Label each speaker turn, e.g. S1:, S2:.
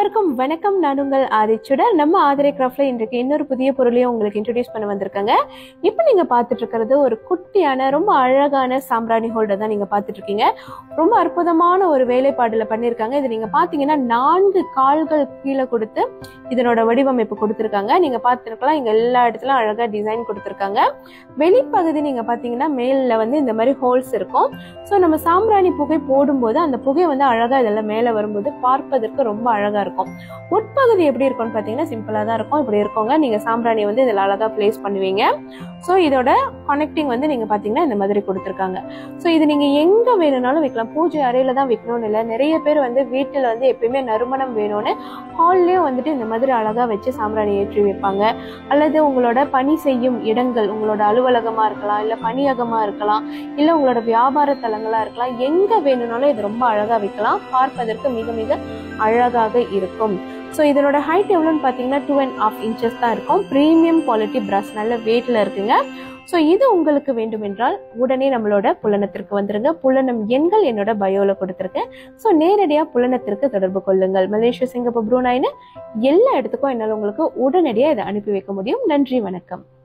S1: அனைவருக்கும் வணக்கம் நான் உங்கள் ஆதிச்சுடர் நம்ம ஆதிரை கிராஃப்ட்ல இன்றைக்கு இன்னொரு புதிய பொருளையும் உங்களுக்கு இன்ட்ரடியூஸ் பண்ண வந்திருக்காங்க இப்போ நீங்க பார்த்துட்டு இருக்கிறது ஒரு குட்டியான ரொம்ப அழகான சாம்பிராணி ஹோல்டர் தான் நீங்க பார்த்துட்டு இருக்கீங்க ரொம்ப அற்புதமான ஒரு வேலைப்பாடுல பண்ணியிருக்காங்க இது நீங்க பாத்தீங்கன்னா நான்கு கால்கள் கீழே கொடுத்து இதனோட வடிவமைப்பு கொடுத்துருக்காங்க நீங்க பார்த்துருக்கலாம் இங்க எல்லா இடத்துலயும் அழகா டிசைன் கொடுத்துருக்காங்க வெளிப்பகுதி நீங்க பாத்தீங்கன்னா மேல வந்து இந்த மாதிரி ஹோல்ஸ் இருக்கும் ஸோ நம்ம சாம்பிராணி புகை போடும்போது அந்த புகை வந்து அழகா இதெல்லாம் மேலே வரும்போது பார்ப்பதற்கு ரொம்ப அழகா இருக்கும் உட்பகுதி எப்படி இருக்கும்னு பார்த்தீங்கன்னா சிம்பிளா தான் இருக்கும் இப்படி இருக்கோங்க நீங்க சாம்பிராணி வந்து இதில் அழகா பிளேஸ் பண்ணுவீங்க ஸோ இதோட கனெக்டிங் வந்து நீங்க பாத்தீங்கன்னா இந்த மாதிரி கொடுத்துருக்காங்க ஸோ இது நீங்க எங்க வேணும்னாலும் வைக்கலாம் பூஜை அறையில தான் வைக்கணும்னு இல்லை நிறைய பேர் வந்து வீட்டில் வந்து எப்பயுமே நறுமணம் வேணும்னு ஹால்லேயும் வந்துட்டு இந்த மாதிரி அழகா வச்சு சாம்பிராணி ஏற்றி வைப்பாங்க அல்லது உங்களோட பணி செய்யும் இடங்கள் உங்களோட அலுவலகமா இருக்கலாம் இல்ல பணியகமா இருக்கலாம் இல்ல உங்களோட வியாபார தலங்களா இருக்கலாம் எங்க வேணும்னாலும் இது ரொம்ப அழகா வைக்கலாம் பார்ப்பதற்கு மிக மிக அழகாக இருக்கும் ஸோ இதனோட ஹைட் எவ்வளோன்னு பார்த்தீங்கன்னா டூ அண்ட் ஆஃப் இன்ச்சஸ் தான் இருக்கும் ப்ரீமியம் குவாலிட்டி பிரஷ் நல்ல வெயிட்ல இருக்குங்க ஸோ இது உங்களுக்கு வேண்டுமென்றால் உடனே நம்மளோட புலனத்திற்கு வந்துருங்க புலனம் எண்கள் என்னோட பயோல கொடுத்துருக்கேன் ஸோ நேரடியாக புலனத்திற்கு தொடர்பு கொள்ளுங்கள் மலேசியா சிங்கப்பூர் ப்ரூனாயின்னு எல்லா இடத்துக்கும் என்னால் உங்களுக்கு உடனடியாக இதை அனுப்பி வைக்க முடியும் நன்றி வணக்கம்